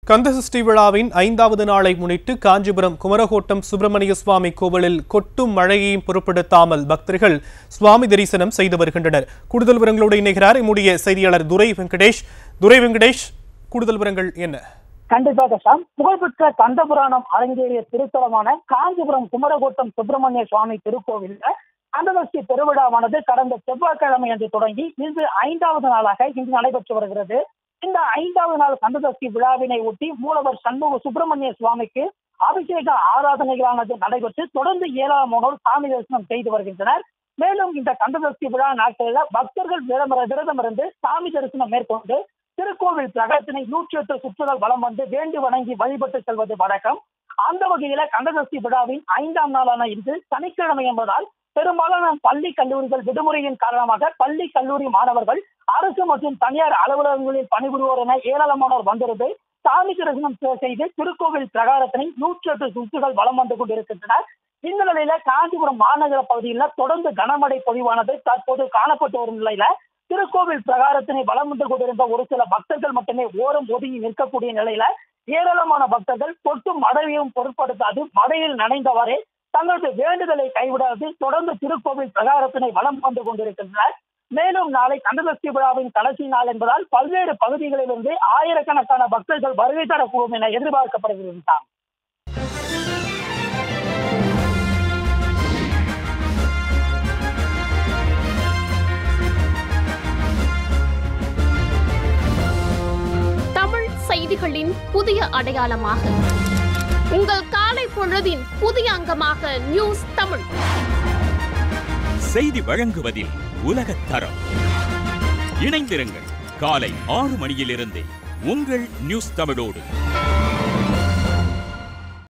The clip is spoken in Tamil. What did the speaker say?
கந்தசஷ்டி விழாவின் ஐந்தாவது நாளை முன்னிட்டு காஞ்சிபுரம் குமரகோட்டம் சுப்பிரமணிய சுவாமி கோவிலில் கொட்டும் மழையையும் பொருட்படுத்தாமல் பக்தர்கள் சுவாமி தரிசனம் செய்து வருகின்றனர் கூடுதல் விவரங்களோடு இணைகிறார் நம்முடைய செய்தியாளர் துரை வெங்கடேஷ் துரை வெங்கடேஷ் கூடுதல் விவரங்கள் என்ன கண்டிப்பாக சாம் புகழ்பெற்ற கந்தபுராணம் அரங்கேறிய திருத்தலமான காஞ்சிபுரம் குமரகோட்டம் சுப்பிரமணிய சுவாமி திருக்கோவில்ல கந்ததஷ்டி பெருவிழாவானது கடந்த செவ்வாய்க்கிழமை அன்று தொடங்கி இன்று ஐந்தாவது நாளாக இன்று நடைபெற்று வருகிறது இந்த ஐந்தாவது நாள் கந்ததஷ்டி விழாவினை ஒட்டி மூலவர் சண்முக சுப்பிரமணிய சுவாமிக்கு அபிஷேக ஆராதனைகளானது நடைபெற்று தொடர்ந்து ஏராளமானோர் சாமி தரிசனம் செய்து வருகின்றனர் மேலும் இந்த கந்ததஷ்டி விழா நாட்களில் பக்தர்கள் விரதம் விரதமிருந்து சாமி தரிசனம் மேற்கொண்டு திருக்கோவில் பிரகத்தினை நூற்றி எட்டு சுற்றுகள் வலம் வந்து வேண்டி வணங்கி வழிபட்டு செல்வது வழக்கம் அந்த வகையில கந்தசஷ்டி விழாவின் ஐந்தாம் நாளான இன்று சனிக்கிழமை என்பதால் பெரும்பாலான பள்ளி கல்லூரிகள் விடுமுறையின் காரணமாக பள்ளி கல்லூரி மாணவர்கள் அரசு மற்றும் தனியார் அலுவலகங்களில் பணிபுரிவோர் என ஏராளமானோர் வந்திருந்து சாமி தரிசனம் செய்து திருக்கோவில் பிரகாரத்தினை நூற்றி எட்டு சுற்றுகள் வலம் வந்து கொண்டிருக்கின்றனர் இந்த நிலையில காஞ்சிபுரம் மாநகர பகுதியில் தொடர்ந்து கனமழை பொழிவானது தற்போது காணப்பட்டு வரும் நிலையில திருக்கோவில் பிரகாரத்தினை வலம் வந்து கொண்டிருந்த ஒரு சில பக்தர்கள் மட்டுமே ஓரம் ஒதுங்கி நிற்கக்கூடிய நிலையில ஏராளமான பக்தர்கள் கொட்டும் மழையையும் பொருட்படுத்தாது மழையில் நனைந்தவாறே தங்களது வேண்டுதலை கைவிடாது தொடர்ந்து திருக்கோவில் பிரகாரத்தினை வலம் வந்து கொண்டிருக்கின்றனர் மேலும் நாளை கந்தசஷ்டி விழாவின் கடைசி நாள் என்பதால் பல்வேறு பகுதிகளிலிருந்து ஆயிரக்கணக்கான பக்தர்கள் வருகை தரக்கூடும் என எதிர்பார்க்கப்படுகிறது சாம். தமிழ் செய்திகளின் புதிய அடையாளமாக உங்கள் காலை பொழுதின் புதிய அங்கமாக நியூஸ் தமிழ் செய்தி வழங்குவதில் உலகத் தரம் இணைந்திருங்கள் காலை ஆறு மணியிலிருந்தே உங்கள் நியூஸ் தமிழோடு